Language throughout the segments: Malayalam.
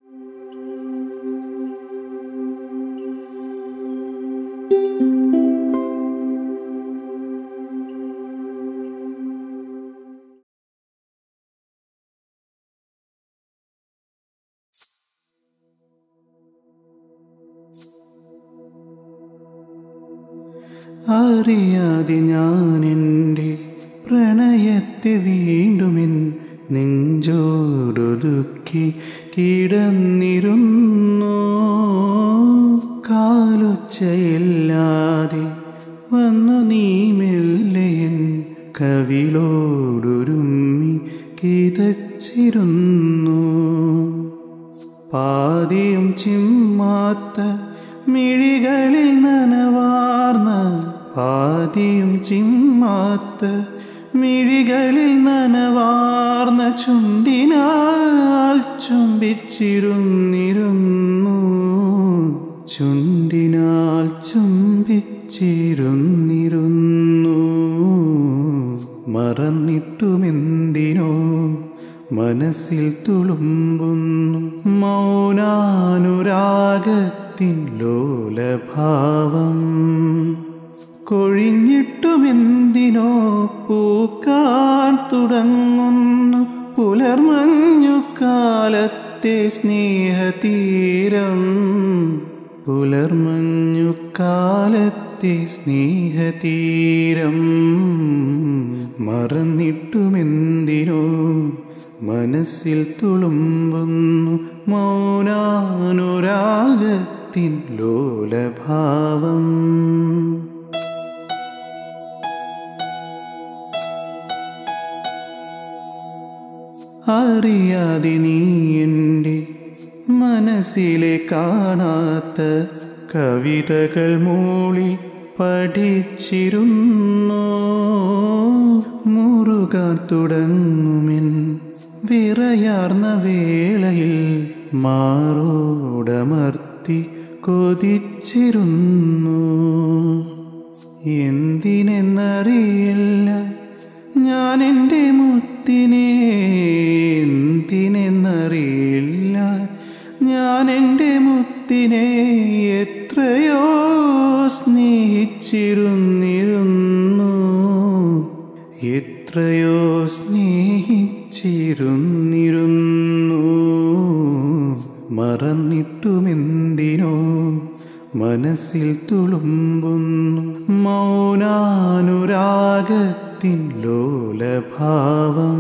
അറിയാതെ ഞാൻ എൻ്റെ പ്രണയത്തെ വീണ്ടുമെൻ നെഞ്ചോടൊതുക്കി കിടന്നിരുന്നു കാലൊച്ചയില്ലാതെ വന്നു നീ മെല്ലയൻ കവിളോടൊരുമ്മി കിതച്ചിരുന്നു പാതിയും ചിമ്മാത്ത മിഴികളിൽ നനവാർന്ന പാതിയും ചിമ്മാത്ത മിഴികളിൽ നനവാർന്ന ചുണ്ടിനാൽ ചുംബിച്ചിരുന്നിരുന്നു ചുണ്ടിനാൽ ചുംബിച്ചിരുന്നിരുന്നു മറന്നിട്ടുമെന്തിനോ മനസ്സിൽ തുളുമ്പുന്നു മൗനാനുരാഗത്തിൻ ലോലഭാവം കൊഴിഞ്ഞിട്ടുമെന്തിനോ പൂക്കാൻ തുടങ്ങുന്നു പുലർമഞ്ഞു കാലത്തെ സ്നേഹതീരം പുലർമഞ്ഞു കാലത്തെ സ്നേഹതീരം മറന്നിട്ടുമെന്തിനോ മനസ്സിൽ തുളുമ്പുന്നു മൗനാനുരാഗത്തിൻ ലോലഭാവം അറിയാതെ നീ എൻ്റെ മനസ്സിലെ കാണാത്ത കവിതകൾ മൂളി പഠിച്ചിരുന്നു മുറുകാൻ തുടങ്ങുമെൻ വിറയാർന്ന വേളയിൽ മാറോടമർത്തി കൊതിച്ചിരുന്നു എന്തിനെന്നറിയില്ല ഞാൻ എൻ്റെ മുത്തിനെ എന്തിനെന്നറിയില്ല ഞാൻ എൻ്റെ മുത്തിനെ എത്രയോ സ്നേഹിച്ചിരുന്നിരുന്നു എത്രയോ സ്നേഹിച്ചിരുന്നിരുന്നു മറന്നിട്ടുമെന്തിനോ മനസ്സിൽ തുളുമ്പുന്നു മൗനാനുരാഗത്തിൻ ലോലഭാവം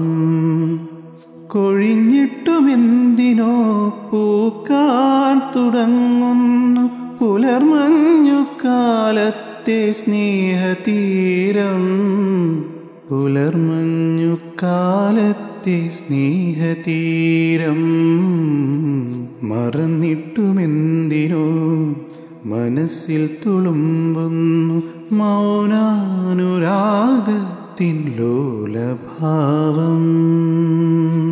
കൊഴിഞ്ഞിട്ടുമെന്തിനോ പൂക്കാൻ തുടങ്ങുന്നു പുലർമഞ്ഞു കാലത്തെ സ്നേഹതീരം പുലർമഞ്ഞു കാലത്തെ സ്നേഹതീരം മറന്നിട്ടുമെന്തിനോ മനസ്സിൽ തുളുമ്പുന്നു മൗനാനുരാഗത്തിൻ ലോലഭാവം